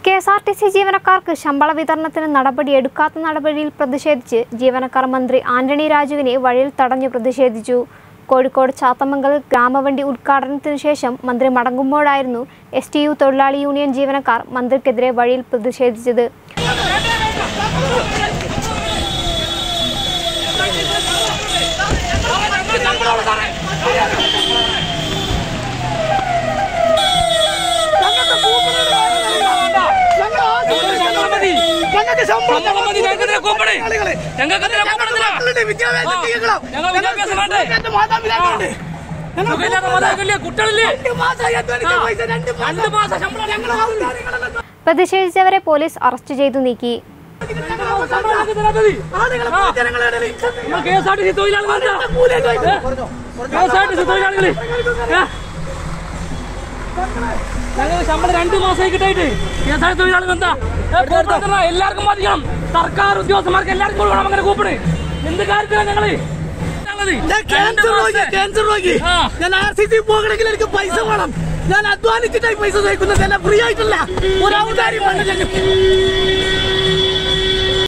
K S R T C ജീവനക്കാർക്ക് ശമ്പള വിതരണത്തിന് നടപടി എടുക്കാത്ത നടപടിയിൽ പ്രതിഷേധിച്ച് ജീവനക്കാർ മന്ത്രി ആന്റണി രാജുവിനെ വഴിയിൽ തടഞ്ഞു പ്രതിഷേധിച്ചു കോഴിക്കോട് ചാത്തമംഗൽ ഗ്രാമവണ്ടി ഉദ്ഘാടനത്തിനു ശേഷം മന്ത്രി മടങ്ങുമ്പോഴായിരുന്നു എസ് ടി യു തൊഴിലാളി യൂണിയൻ ജീവനക്കാർ മന്ത്രിക്കെതിരെ വഴിയിൽ പ്രതിഷേധിച്ചത് ഞങ്ങൾക്ക് ശമ്പളം ശമ്പളം മതി, ഞങ്ങൾക്ക് ഇതിനെ കൂപ്പണ്. ആളുകളെ. ഞങ്ങൾക്ക് ഇതിനെ ഞങ്ങളുടെ കൂപ്പണില്ല. മക്കളുടെ വിദ്യാഭ്യാസം ആ, ചെയ്യണം. ഞങ്ങൾ വിദ്യാഭ്യാസം വേണ്ടേ? ഞങ്ങൾക്ക് മാതാപിതാക്കളുണ്ട്. ഞങ്ങൾ സുഖമില്ലാത്ത മാതാപിതാക്കളില്ലേ? കുട്ടികളില്ലേ രണ്ട് മാസമായി അധ്വാനിച്ച ആ. പൈസ രണ്ട് രണ്ട് മാസം ശമ്പളം ഞങ്ങൾ ഔദാര്യങ്ങളെല്ലാം പ്രതിഷേധിച്ചവരെ പോലീസ് അറസ്റ്റ് ചെയ്തു നീക്കി ഞങ്ങൾക്ക് തരാൻ മതി. ആളുകളെ ആ. ജനങ്ങളുടെ ഇടയിൽ നമ്മൾ K S R T C തൊഴിലാളികളുണ്ട് കൂലിയായിട്ട് വാങ്ങിക്കും. K S R T C തൊഴിലാളികള് ഏ? ഞങ്ങൾക്ക് ശമ്പളം രണ്ടു മാസമായി കിട്ടായിട്ട് കെ എസ് ആർ ടി തൊഴിലാളികൾ എന്താ ഏ, കൂപ്പൺ തരണം. എല്ലാവർക്കും ബാധിക്കണം സർക്കാർ ഉദ്യോഗസ്ഥന്മാർക്ക് എല്ലാവർക്കും കൊടുക്കണം അങ്ങനെ കൂപ്പണ് എന്ത് കാര്യത്തിലാണ് ഞങ്ങള് ഞങ്ങളത് ഞാൻ രണ്ട് ക്യാൻസർ രോഗി മാസത്തെ- ക്യാൻസർ രോഗി ആ. ഞാൻ ആർ സി സി പോകണമെങ്കിൽ എനിക്ക് പൈസ വേണം ഞാൻ അധ്വാനിച്ചിട്ടായി പൈസ തയ്ക്കുന്നത് എന്നെ ഫ്രീ ആയിട്ടില്ല ഒരു ഔദാര്യം വേണ്ട ഞങ്ങൾക്ക്